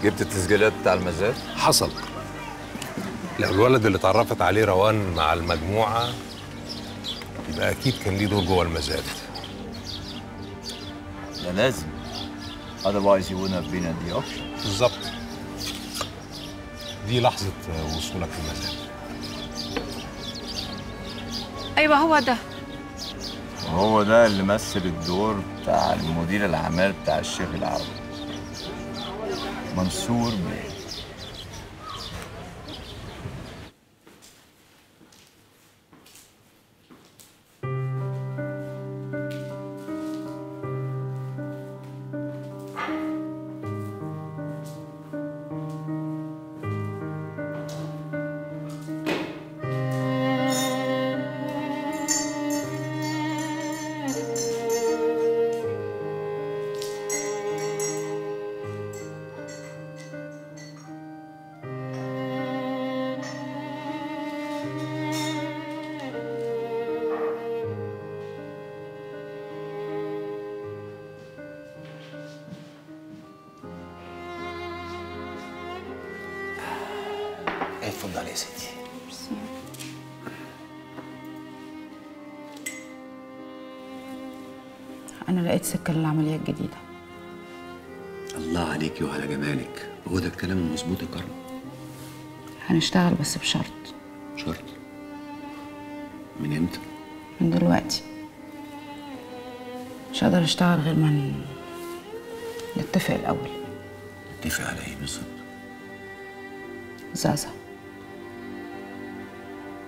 جبت التسجيلات بتاع المزاد حصل لو الولد اللي اتعرفت عليه روان مع المجموعة يبقى أكيد كان ليه دور جوه المزاد ده لازم otherwise you wouldn't have been at the auction بالظبط دي لحظة وصولك المزاد ايوه هو ده وهو ده اللي مثل الدور بتاع المدير الاعمال بتاع الشيخ العربي منصور بيه اتفضلي يا ستي أنا لقيت سكة للعملية الجديدة الله عليكي وعلى جمالك هو ده الكلام المظبوط يا كرم هنشتغل بس بشرط شرط من امتى من دلوقتي مش هقدر أشتغل غير ما ن- نتفق الأول اتفق على ايه بالظبط زازا